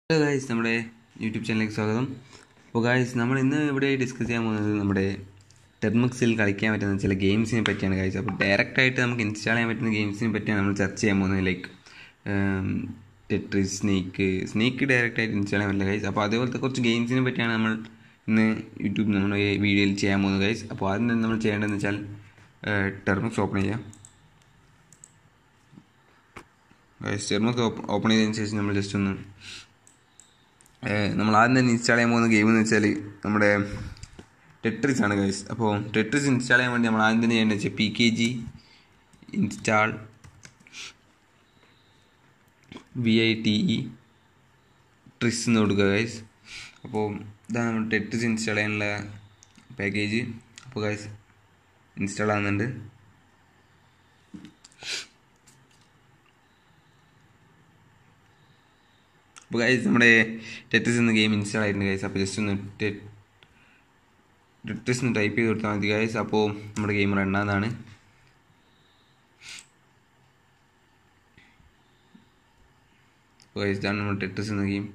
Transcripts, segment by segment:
Hello guys നമ്മുടെ YouTube ചാനലിലേക്ക് സ്വാഗതം അപ്പോൾ ഗായ്സ് നമ്മൾ ഇന്ന് ഇവിടെ ഡിസ്കസ് ചെയ്യാൻ പോകുന്നത് നമ്മുടെ ടെർമിക്സിൽ കളിക്കാൻ പറ്റുന്ന ചില ഗെയിംസിനെ പറ്റിയാണ് ഗായ്സ് അപ്പോൾ ഡയറക്റ്റായിട്ട് നമുക്ക് ഇൻസ്റ്റാൾ ചെയ്യാൻ പറ്റുന്ന ഗെയിംസിനെ പറ്റിയാണ് നമ്മൾ ചർച്ച ചെയ്യാൻ പോകുന്നത് ലൈക്ക് ടെട്രിസ് സ്നേക്ക് സ്നേക്ക് ഡയറക്റ്റായിട്ട് ഇൻസ്റ്റാൾ ചെയ്യാൻ പറ്റില്ല ഗൈസ് അപ്പോൾ അതേപോലത്തെ കുറച്ച് ഗെയിംസിനെ പറ്റിയാണ് നമ്മൾ ഇന്ന് യൂട്യൂബ് നമ്മുടെ വീഡിയോയിൽ ചെയ്യാൻ പോകുന്നത് ഗൈസ് അപ്പോൾ ആദ്യം തന്നെ നമ്മൾ ചെയ്യേണ്ടതെന്ന് വെച്ചാൽ ടെർമിക്സ് ഓപ്പൺ ചെയ്യാം ഗൈസ് ടെർമിക്സ് ഓപ്പൺ ചെയ്തതിന് ശേഷം നമ്മൾ ജസ്റ്റ് ഒന്ന് നമ്മൾ ആദ്യം തന്നെ ഇൻസ്റ്റാൾ ചെയ്യാൻ പോകുന്ന ഗെയിം എന്ന് വെച്ചാൽ നമ്മുടെ ടെട്രിസ് ആണ് ഗൈസ് അപ്പോൾ ടെട്രിസ് ഇൻസ്റ്റാൾ ചെയ്യാൻ വേണ്ടി നമ്മൾ ആദ്യം തന്നെ ചെയ്യേണ്ടത് വെച്ചാൽ P K G install V I T E tris എന്ന് കൊടുക്കുക ഗൈസ് അപ്പോൾ ഇതാണ് നമ്മൾ ടെട്രിസ് ഇൻസ്റ്റാൾ ചെയ്യാനുള്ള പാക്കേജ് അപ്പോൾ ഗൈസ് ഇൻസ്റ്റാൾ ആകുന്നുണ്ട് അപ്പോൾ ഗൈസ് നമ്മുടെ ടെറ്റിസ് എന്ന ഗെയിം ഇൻസ്റ്റാൾ ആയിട്ടുണ്ട് ഗൈസ് അപ്പോൾ ജസ്റ്റ് ഒന്ന് ടെറ്റിസ് ഒന്ന് ടൈപ്പ് ചെയ്ത് കൊടുത്താൽ മതി ഗൈസ് അപ്പോൾ നമ്മുടെ ഗെയിം റണ്ണാന്നാണ് അപ്പോൾ ഗൈസ് ഇതാണ് നമ്മുടെ ടെറ്റിസ് എന്ന game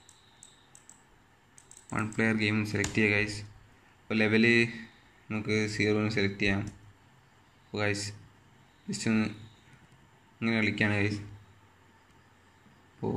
one player game select ചെയ്യുക ഗൈസ് അപ്പോൾ ലെവല് നമുക്ക് സീറോന്ന് സെലക്ട് ചെയ്യാം അപ്പോൾ ഗൈസ് ജസ്റ്റ് ഒന്ന് ഇങ്ങനെ കളിക്കുകയാണ് ഗൈസ് അപ്പോൾ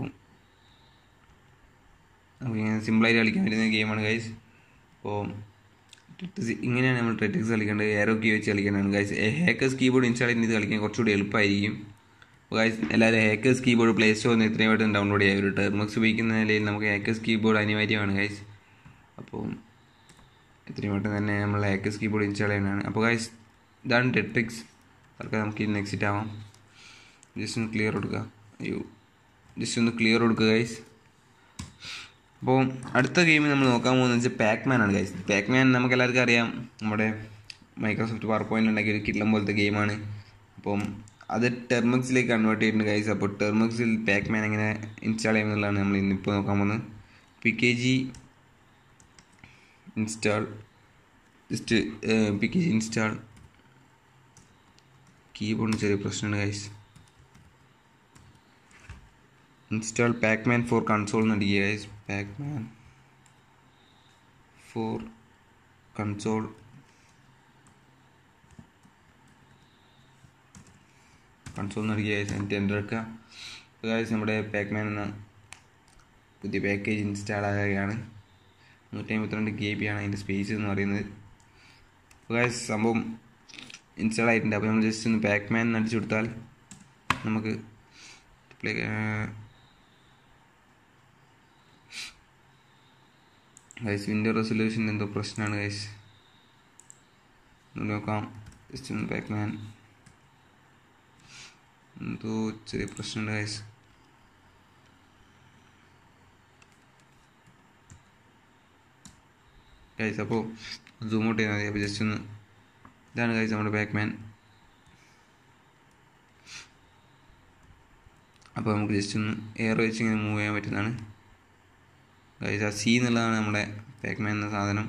നമുക്ക് ഇങ്ങനെ സിമ്പിളായിട്ട് കളിക്കാൻ പറ്റുന്ന ഗെയിമാണ് ഗൈസ് അപ്പോൾ ടെറ്റിക്സ് ഇങ്ങനെയാണ് നമ്മൾ ടെറ്റിക്സ് കളിക്കേണ്ടത് എയറോ കീ വെച്ച് കളിക്കേണ്ടതാണ് ഗൈസ് ഹാക്കേഴ്സ് കീബോർഡ് ഇൻസ്റ്റാൾ ചെയ്ത് ഇത് കളിക്കാൻ കുറച്ചുകൂടി എളുപ്പമായിരിക്കും അപ്പോൾ ഗൈസ് എല്ലാവരും ഹാക്കേഴ്സ് കീബോർഡ് പ്ലേ സ്റ്റോറിൽ നിന്ന് എത്രയും പെട്ടെന്ന് ഡൗൺലോഡ് ചെയ്യാം ഒരു ടെർമക്സ് ഉപയോഗിക്കുന്ന നിലയിൽ നമുക്ക് ഹാക്കേഴ്സ് കീബോർഡ് അനിവാര്യമാണ് ഗൈസ് അപ്പോൾ എത്രയും പെട്ടെന്ന് തന്നെ നമ്മൾ ഹാക്കേഴ്സ് കീബോർഡ് ഇൻസ്റ്റാൾ ചെയ്യാനാണ് അപ്പോൾ ഗൈസ് ഇതാണ് ടെട്രിക്സ് അതൊക്കെ നമുക്ക് ഇന്ന് എക്സിറ്റ് ആവാം ജസ്റ്റ് ഒന്ന് ക്ലിയർ കൊടുക്കുക അയ്യോ ജസ്റ്റ് ഒന്ന് ക്ലിയർ കൊടുക്കുക ഗൈസ് അപ്പോൾ അടുത്ത ഗെയിം നമ്മൾ നോക്കാൻ പോകുന്നത് വെച്ചാൽ പാക്മാൻ ആണ് ഗൈസ് പാക്മാൻ നമുക്ക് എല്ലാവർക്കും അറിയാം നമ്മുടെ മൈക്രോസോഫ്റ്റ് പവർ പോയിന്റ് ഉണ്ടാക്കിയ ഒരു കിട്ടം പോലത്തെ ഗെയിമാണ് അപ്പം അത് ടെർമക്സിലേക്ക് കൺവേർട്ട് ചെയ്തിട്ടുണ്ട് ഗൈസ് അപ്പോൾ ടെർമക്സിൽ പാക്മാൻ എങ്ങനെ ഇൻസ്റ്റാൾ ചെയ്യുമെന്നുള്ളതാണ് നമ്മൾ ഇന്നിപ്പോൾ നോക്കാൻ പോകുന്നത് P K G install just P K G install കീബോർഡിന് ചെറിയ പ്രശ്നമുണ്ട് guys install pacman for console എന്ന് അടിക്കുക guys pacman for console console എന്ന് അടിക്കുക ഗൈസ് എന്നിട്ട് എൻ്റർ എടുക്കുക അപ്പോൾ ഗൈസ് നമ്മുടെ പാക്മാൻ എന്ന പുതിയ പാക്കേജ് ഇൻസ്റ്റാൾ ആകുകയാണ് നൂറ്റി അമ്പത്തിരണ്ട് കെ ബി ആണ് അതിൻ്റെ സ്പേസ് എന്ന് പറയുന്നത് അപ്പോൾ ഗൈസ് സംഭവം ഇൻസ്റ്റാൾ ആയിട്ടുണ്ട് അപ്പോൾ നമ്മൾ ജസ്റ്റ് ഒന്ന് പാക്മാൻ എന്ന് അടിച്ചു കൊടുത്താൽ നമുക്ക് ഗൈസ് വിൻഡോ റെസൊല്യൂഷൻ എന്തോ പ്രശ്നമാണ് ഗൈസ് നോക്കാം ജസ്റ്റ് ഒന്ന് പാക്മാൻ എന്തോ ചെറിയ പ്രശ്നമുണ്ട് ഗൈസ് ഗൈസ് അപ്പോൾ സൂം ഔട്ട് ചെയ്താൽ മതി അപ്പോൾ ജസ്റ്റ് ഒന്ന് ഇതാണ് ഗൈസ് നമ്മുടെ ബാക്ക്മാൻ അപ്പോൾ നമുക്ക് ജസ്റ്റ് ഒന്ന് എയർ വെച്ച് ഇങ്ങനെ മൂവ് ചെയ്യാൻ പറ്റുന്നതാണ് ഗൈസ് ആ സി എന്നുള്ളതാണ് നമ്മുടെ പാക്മാൻ എന്ന സാധനം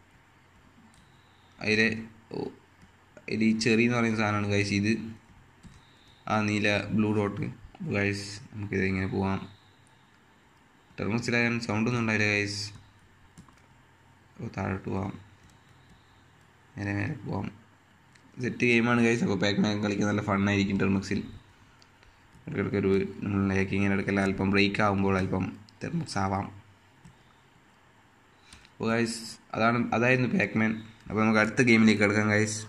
അതിലെ അതിൽ ഈ ചെറി എന്ന് പറയുന്ന സാധനമാണ് ഗൈസ് ഇത് ആ നീല ബ്ലൂ ഡോട്ട് ഗൈസ് നമുക്കിത് ഇങ്ങനെ പോവാം ടെർമസിലായാലും സൗണ്ടൊന്നും ഉണ്ടായില്ല ഗൈസ് അപ്പോൾ താഴോട്ട് പോവാം നേരെ നേരെ പോവാം സെറ്റ് ഗെയിമാണ് ഗൈസ് അപ്പോൾ പാക്മാൻ കളിക്കാൻ നല്ല ഫണ്ണായിരിക്കും ടെർമക്സിൽ ഇടയ്ക്കിടയ്ക്ക് ഒരു നമ്മൾ ഹാക്കിങ്ങിൻ്റെ ഇടയ്ക്കെല്ലാം അല്പം ബ്രേക്ക് ആകുമ്പോൾ അല്പം തെർമക്സ് ആവാം അപ്പോൾ ഗൈസ് അതാണ് അതായിരുന്നു പാക്മാൻ അപ്പോൾ നമുക്ക് അടുത്ത ഗെയിമിലേക്ക് കിടക്കാം ഗൈസ്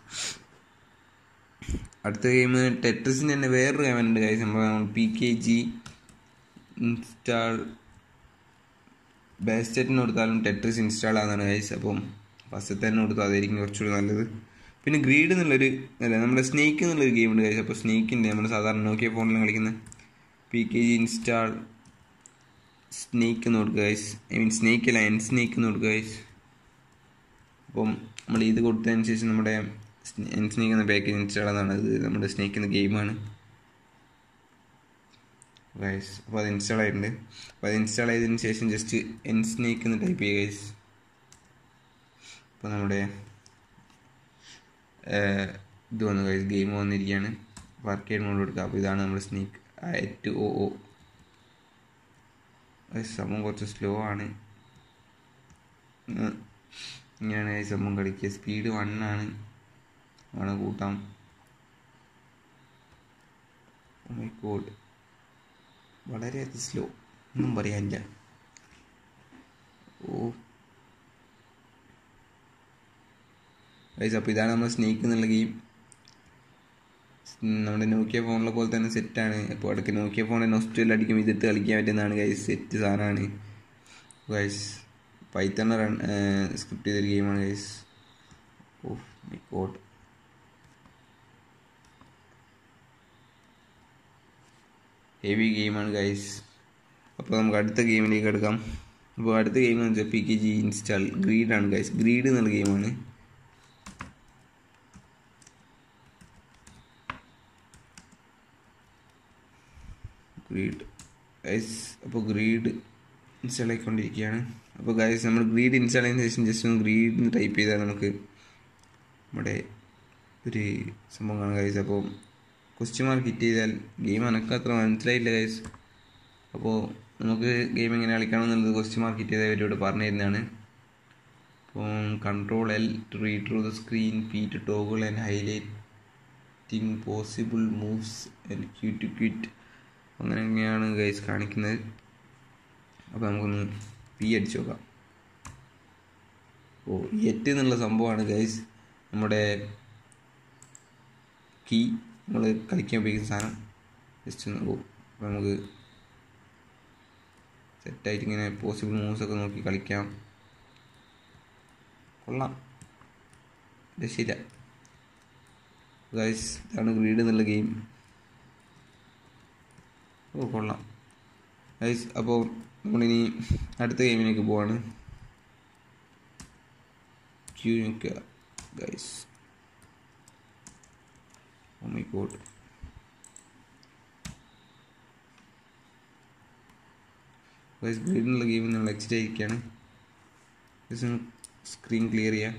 അടുത്ത ഗെയിം ടെട്രിസിൻ്റെ തന്നെ വേറൊരു ഗെയിമുണ്ട് ഗൈസ് നമ്മൾ പി കെ ജി ഇൻസ്റ്റാൾ ബേസ്റ്ററ്റിന് കൊടുത്താലും ടെട്രിസ് ഇൻസ്റ്റാൾ ആകുന്നതാണ് ഗൈസ് അപ്പം ഫസ്റ്റ് തന്നെ കൊടുത്താൽ അതായിരിക്കും കുറച്ചുകൂടി നല്ലത് പിന്നെ ഗ്രീഡ് എന്നുള്ളൊരു അല്ല നമ്മുടെ സ്നേക്ക് എന്നുള്ളൊരു ഗെയിം ഉണ്ട് ഗൈസ് അപ്പോൾ സ്നേക്കിൻ്റെ നമ്മൾ സാധാരണ നോക്കിയ ഫോണിൽ കളിക്കുന്ന P K G install snake എന്ന് കൊടുക്കുക ഗൈസ് ഐ മീൻ സ്നേക്ക് അല്ല എൻ സ്നേക്ക് എന്ന് കൊടുക്കുക ഗൈസ് അപ്പം നമ്മൾ ഇത് കൊടുത്തതിന് ശേഷം നമ്മുടെ എൻ സ്നേക്ക് എന്ന പാക്കേജ് ഇൻസ്റ്റാൾ ആകുന്നതാണ് ഇത് നമ്മുടെ സ്നേക്ക് എന്ന ഗെയിമാണ് ഗൈസ് അപ്പോൾ അത് ഇൻസ്റ്റാൾ ആയിട്ടുണ്ട് അപ്പോൾ അത് ഇൻസ്റ്റാൾ ചെയ്തതിന് ശേഷം ജസ്റ്റ് എൻ സ്നേക്ക് എന്ന് ടൈപ്പ് ചെയ്യുക ഗൈസ് അപ്പോൾ നമ്മുടെ ഇത് വന്നു ഗൈസ് ഗെയിം വന്നിരിക്കുകയാണ് വർക്ക് ചെയ്ത് മോഡ് കൊടുക്കുക അപ്പോൾ ഇതാണ് നമ്മുടെ സ്നേക്ക് എറ്റ് ഒ ഒ ഗൈസ് സംഭവം കുറച്ച് സ്ലോ ആണ് ഉം. ഇങ്ങനെയാണ് ഗൈസ് സംഭവം കളിക്കുക സ്പീഡ് വൺ ആണ് ആണ് കൂട്ടാം മൈ ഗോഡ് വളരെ സ്ലോ ഒന്നും പറയാനില്ല ഓ ഗൈസ് അപ്പോൾ ഇതാണ് നമ്മുടെ സ്നേക്ക് എന്നുള്ള ഗെയിം നമ്മുടെ നോക്കിയ ഫോണിലെ പോലെ തന്നെ സെറ്റാണ് അപ്പോൾ ഇടയ്ക്ക് നോക്കിയ ഫോണിൽ നൊസ്റ്റൽ അടിക്കും ഇതിട്ട് കളിക്കാൻ പറ്റുന്നതാണ് ഗൈസ് സെറ്റ് സാധനമാണ് ഗൈസ് പൈത്തണ്ണ റൺ സ്ക്രിപ്റ്റ് ചെയ്തൊരു ഗെയിമാണ് guys oh my god heavy ഗെയിമാണ് ഗൈസ് അപ്പോൾ നമുക്ക് അടുത്ത ഗെയിമിലേക്ക് എടുക്കാം അപ്പോൾ അടുത്ത ഗെയിം എന്ന് വെച്ചാൽ പി കെ ജി ഇൻസ്റ്റാൾ ഗ്രീഡാണ് ഗൈസ് ഗ്രീഡ് എന്നുള്ള ഗെയിമാണ് ഗ്രീഡ് ഗൈസ് അപ്പോൾ ഗ്രീഡ് ഇൻസ്റ്റാൾ ആയിക്കൊണ്ടിരിക്കുകയാണ് അപ്പോൾ ഗൈസ് നമ്മൾ ഗ്രീഡ് ഇൻസ്റ്റാൾ ചെയ്തതിന് ശേഷം ജസ്റ്റ് ഒന്ന് ഗ്രീഡ് ടൈപ്പ് ചെയ്താൽ നമുക്ക് നമ്മുടെ ഒരു സംഭവം കാണാം ഗൈസ് അപ്പോൾ ക്വസ്റ്റ്യൻ മാർക്ക് ഹിറ്റ് ചെയ്താൽ ഗെയിം എനിക്ക് അത്ര മനസ്സിലായില്ല ഗൈസ് അപ്പോൾ നമുക്ക് ഗെയിം എങ്ങനെ കളിക്കണം എന്നുള്ളത് ക്വസ്റ്റ്യൻ മാർക്ക് ഹിറ്റ് ചെയ്താൽ ഇവരോട് പറഞ്ഞു തരുന്നതാണ് അപ്പോൾ control L to read through the screen P to toggle and highlighting possible moves and Q to quit അങ്ങനെയൊക്കെയാണ് ഗൈസ് കാണിക്കുന്നത് അപ്പോൾ നമുക്കൊന്ന് പി അടിച്ചു നോക്കാം ഓ എറ്റ് എന്നുള്ള സംഭവമാണ് ഗൈസ് നമ്മുടെ കീ നമ്മൾ കളിക്കാൻ ഉപയോഗിക്കുന്ന സാധനം ജസ്റ്റ് ഒന്ന് ഓ അപ്പോൾ നമുക്ക് സെറ്റായിട്ട് ഇങ്ങനെ പോസിബിൾ മൂവ്സ് ഒക്കെ നോക്കി കളിക്കാം കൊള്ളാം രക്ഷയില്ല ഗൈസ് ഇതാണ് ഗ്രീഡ് എന്നുള്ള ഗെയിം ഓ കൊള്ളാം ഗൈസ് അപ്പോൾ നമ്മളിനി അടുത്ത ഗെയിമിലേക്ക് പോവാണ് ക്യൂ നിൽക്കുക guys oh my god guys ഗ്രീഡിനുള്ള ഗെയിം നമ്മൾ എക്സിറ്റ് ആയിരിക്കുകയാണ് ജസ്റ്റ് സ്ക്രീൻ ക്ലിയർ ചെയ്യാം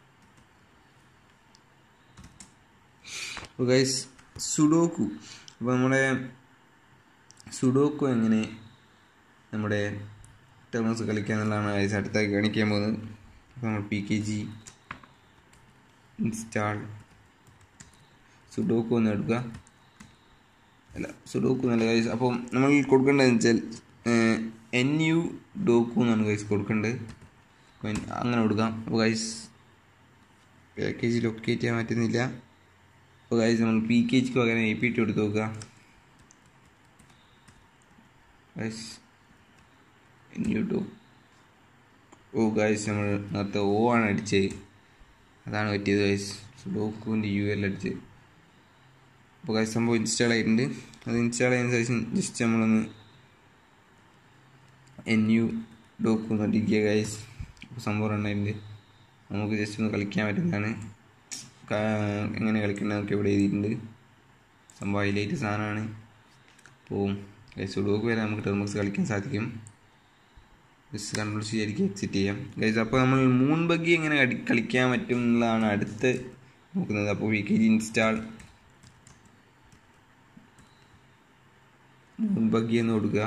അപ്പോൾ ഗൈസ് സുഡോക്കു അപ്പോൾ നമ്മുടെ സുഡോക്കു എങ്ങനെ നമ്മുടെ ടെർമസ് കളിക്കുക എന്നുള്ളതാണ് ഗൈസ് അടുത്തായി കാണിക്കാൻ പോകുന്നത് അപ്പോൾ നമ്മൾ P K G install sudoku ഒന്ന് എടുക്കുക അല്ല സുഡോക്കു എന്നല്ല ഗൈസ് അപ്പം നമ്മൾ കൊടുക്കേണ്ടതെന്ന് വെച്ചാൽ എൻ യു ഡോക്കു എന്നാണ് ഗൈസ് കൊടുക്കേണ്ടത് അപ്പോൾ അങ്ങനെ കൊടുക്കാം അപ്പോൾ ഗൈസ് പാക്കേജ് ലൊക്കേറ്റ് ചെയ്യാൻ പറ്റുന്നില്ല അപ്പോൾ ഗൈസ് നമ്മൾ പി കെ ജിക്ക് പകരം എ പി ടി എടുത്ത് നോക്കുക ഗൈസ് എൻ യു ഡോ ഓ ഗൈസ് നമ്മൾ നേരത്തെ ഓ ആണ് അടിച്ചത് അതാണ് പറ്റിയത് ഗൈസ് സുഡോക്കുവിൻ്റെ യു എൽ അടിച്ചത് അപ്പോൾ ഗൈസ് സംഭവം ഇൻസ്റ്റാൾ ആയിട്ടുണ്ട് അത് ഇൻസ്റ്റാൾ ചെയ്യുന്ന ശേഷം ജസ്റ്റ് നമ്മളൊന്ന് എൻ യു ഡോക്കു എന്ന് അടിക്കുക ഗൈസ് അപ്പോൾ സംഭവം റണ്ണായിട്ടുണ്ട് നമുക്ക് ജസ്റ്റ് ഒന്ന് കളിക്കാൻ പറ്റുന്നതാണ് എങ്ങനെ കളിക്കേണ്ടതൊക്കെ ഇവിടെ എഴുതിയിട്ടുണ്ട് സംഭവം ഹൈലൈറ്റ് സാധനമാണ് അപ്പോൾ ഗൈസ് സുഡോക്ക് വരെ നമുക്ക് ടെർമക്സ് കളിക്കാൻ സാധിക്കും ജസ്റ്റ് കൺട്രോൾ ശരിക്കും എക്സിറ്റ് ചെയ്യാം ഗൈസ് അപ്പോൾ നമ്മൾ മൂൺ ബഗ്ഗി എങ്ങനെ കളിക്കാൻ പറ്റും എന്നുള്ളതാണ് അടുത്ത് നോക്കുന്നത് അപ്പോൾ V K G install moon buggy എന്ന് കൊടുക്കുക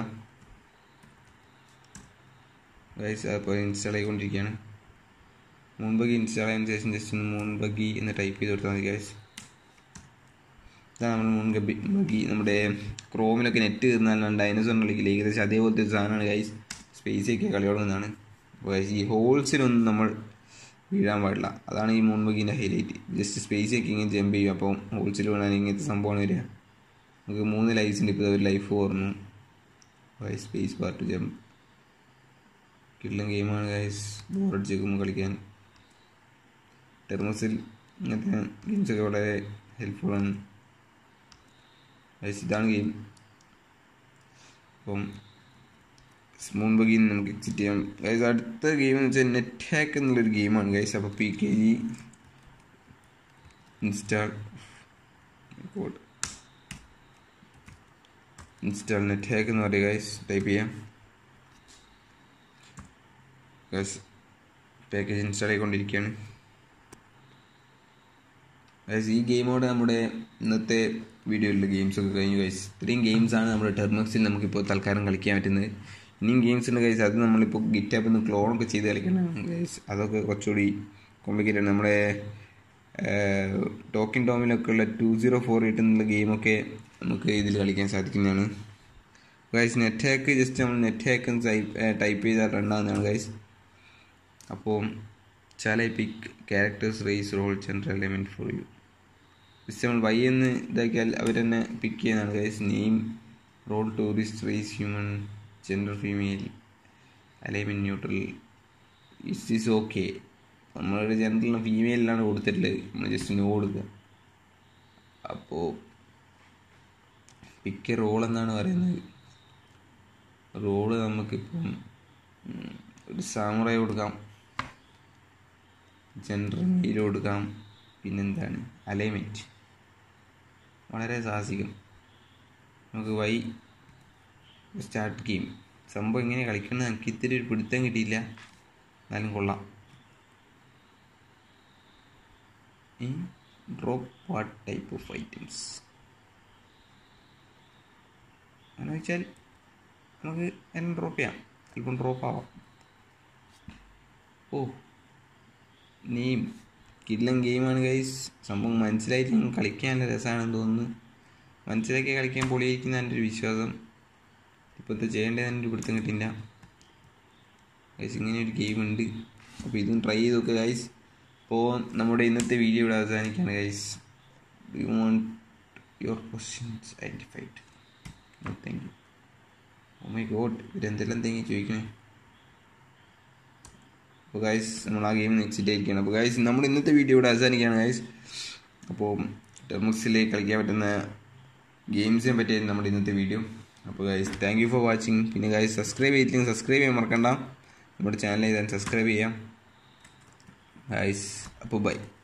ഗൈസ് അപ്പോൾ ഇൻസ്റ്റാൾ ആയിക്കൊണ്ടിരിക്കുകയാണ് മൂൺ ബഗ്ഗി ഇൻസ്റ്റാൾ ആയതിനു ശേഷം ജസ്റ്റ് ഒന്ന് മൂൺ ബഗ്ഗി എന്ന് ടൈപ്പ് ചെയ്ത് കൊടുത്താൽ മതി ഗൈസ് ഇതാണ് നമ്മൾ മൂൺ ഗബി ബഗ്ഗി നമ്മുടെ ക്രോമിലൊക്കെ നെറ്റ് തീർന്നാലും ഡൈനോസോറിന് കളിക്കില്ല ഏകദേശം അതേപോലത്തെ ഒരു സാധനമാണ് ഗൈസ് സ്പേസൊക്കെ കളി തുടങ്ങുന്നതാണ് അപ്പോൾ ഗൈസ് ഈ ഹോൾസിലൊന്നും നമ്മൾ വീഴാൻ പാടില്ല അതാണ് ഈ മൂൺ ബഗ്ഗിൻ്റെ ഹൈലൈറ്റ് ജസ്റ്റ് സ്പേസൊക്കെ ഇങ്ങനെ ജമ്പ് ചെയ്യും അപ്പോൾ ഹോൾസിൽ വീണാൽ ഇങ്ങനത്തെ സംഭവമാണ് വരിക നമുക്ക് മൂന്ന് ലൈഫ്സ് ഉണ്ട് ഇപ്പോൾ ഒരു ലൈഫ് ഓർന്നു ഗൈസ് സ്പേസ് പാർട്ട് ജമ്പ് കിട്ടുന്ന ഗെയിമാണ് ഗൈസ് ബോറടിച്ചേക്കുമ്പോൾ കളിക്കാൻ ടെർമസിൽ ഇങ്ങനത്തെ ഗെയിംസൊക്കെ വളരെ ഹെൽപ്ഫുള്ളാണ് ഗൈസ് ഇതാണ് ഗെയിം അപ്പം സ്മൂൺ ബഗിൽ നമുക്ക് എക്സിറ്റ് ചെയ്യാം ഗൈസ് അടുത്ത ഗെയിം എന്ന് വെച്ചാൽ നെറ്റ് ഹാക്ക് എന്നുള്ളൊരു ഗെയിമാണ് ഗൈസ് അപ്പോൾ P K G install code install net hack എന്ന് പറയുക ഗൈസ് ടൈപ്പ് ചെയ്യാം ഗൈസ് പാക്കേജ് ഇൻസ്റ്റാൾ ആയിക്കൊണ്ടിരിക്കുകയാണ് ഗൈസ് ഈ ഗെയിമോടെ നമ്മുടെ ഇന്നത്തെ വീഡിയോയിലെ ഗെയിംസ് ഒക്കെ കഴിഞ്ഞു ഗൈസ് ഇത്രയും ഗെയിംസാണ് നമ്മുടെ ടെർമക്സിൽ നമുക്കിപ്പോൾ തൽക്കാലം കളിക്കാൻ പറ്റുന്നത് ഇനിയും ഗെയിംസ് ഉണ്ട് ഗൈസ് അത് നമ്മളിപ്പോൾ ഗിറ്റാപ്പിൽ നിന്ന് ക്ലോണൊക്കെ ചെയ്ത് കളിക്കണം ഗൈസ് അതൊക്കെ കുറച്ചുകൂടി കോംപ്ലിക്കേറ്റഡ് ആണ് നമ്മുടെ ടോക്കിൻ ടോമിലൊക്കെ ഉള്ള ടു സീറോ ഫോർ എയ്റ്റ് എന്നുള്ള ഗെയിമൊക്കെ നമുക്ക് ഇതിൽ കളിക്കാൻ സാധിക്കുന്നതാണ് ഗൈസ് നെറ്റ് ഹാക്ക് ജസ്റ്റ് നമ്മൾ നെറ്റ് ഹാക്ക് ടൈപ്പ് ചെയ്താൽ രണ്ടാകുന്നതാണ് ഗൈസ് അപ്പോൾ ചാല pick characters race role general element for you just നമ്മൾ വൈ എന്ന് ഇതാക്കിയാൽ അവർ തന്നെ പിക്ക് ചെയ്യുന്നതാണ് guys name role tourist race human gender female alignment neutral is is okay നമ്മളൊരു ജനറലിന് ഫീമെയിലാണ് കൊടുത്തിട്ടുള്ളത് നമ്മൾ ജസ്റ്റ് നോ കൊടുക്കുക അപ്പോൾ പിക്ക് റോൾ എന്നാണ് പറയുന്നത് റോള് നമുക്കിപ്പം ഉം, ഒരു സാമുറായി കൊടുക്കാം ജെൻഡർ മെയിൽ കൊടുക്കാം പിന്നെന്താണ് അലൈൻമെൻറ്റ് വളരെ സാഹസികം നമുക്ക് വൈ സ്റ്റാർട്ട് ഗെയിം സംഭവം എങ്ങനെ കളിക്കുന്നത് എനിക്ക് ഇത്തിരി ഒരു പിടുത്തം കിട്ടിയില്ല എന്നാലും കൊള്ളാം drop what type of items അങ്ങനെ വെച്ചാൽ നമുക്ക് എല്ലാം ഡ്രോപ്പ് ചെയ്യാം അല്പം ഡ്രോപ്പ് ആവാം ഓ നെയിം കില്ലൻ ഗെയിമാണ് ഗൈസ് സംഭവം മനസ്സിലായിട്ട് നിങ്ങൾ കളിക്കാൻ നല്ല രസമാണെന്ന് തോന്നുന്നു മനസ്സിലാക്കി കളിക്കാൻ പൊളിയായിരിക്കുന്ന എൻ്റെ ഒരു വിശ്വാസം ഇപ്പോഴത്തെ ചെയ്യേണ്ടത് എൻ്റെ ഒരു പിടുത്തം കിട്ടില്ല ഗൈസ് ഇങ്ങനെ ഒരു ഗെയിം ഉണ്ട് അപ്പോൾ ഇതും ട്രൈ ചെയ്ത് നോക്കുക ഗൈസ് അപ്പോൾ നമ്മുടെ ഇന്നത്തെ വീഡിയോ ഇവിടെ അവസാനിക്കുകയാണ് guys you won't your questions identified thank you oh my god ഇവരെന്തെല്ലാം എന്തെങ്കിലും ചോദിക്കണേ അപ്പോൾ ഗൈസ് നമ്മൾ ആ ഗെയിം നെക്സ്റ്റ് ആയിരിക്കുകയാണ് അപ്പോൾ ഗൈസ് നമ്മൾ ഇന്നത്തെ വീഡിയോ ഇവിടെ അവസാനിക്കുകയാണ് ഗൈസ് അപ്പോൾ ടെർമിക്സിൽ കളിക്കാൻ പറ്റുന്ന ഗെയിംസിനെ പറ്റിയായിരുന്നു നമ്മുടെ ഇന്നത്തെ വീഡിയോ അപ്പോൾ guys thank you for watching പിന്നെ ഗൈസ് സബ്സ്ക്രൈബ് ചെയ്തില്ലെങ്കിൽ സബ്സ്ക്രൈബ് ചെയ്യാൻ മറക്കണ്ട നമ്മുടെ ചാനൽ ചെയ്താൽ സബ്സ്ക്രൈബ് ചെയ്യാം ഗൈസ് അപ്പോൾ ബൈ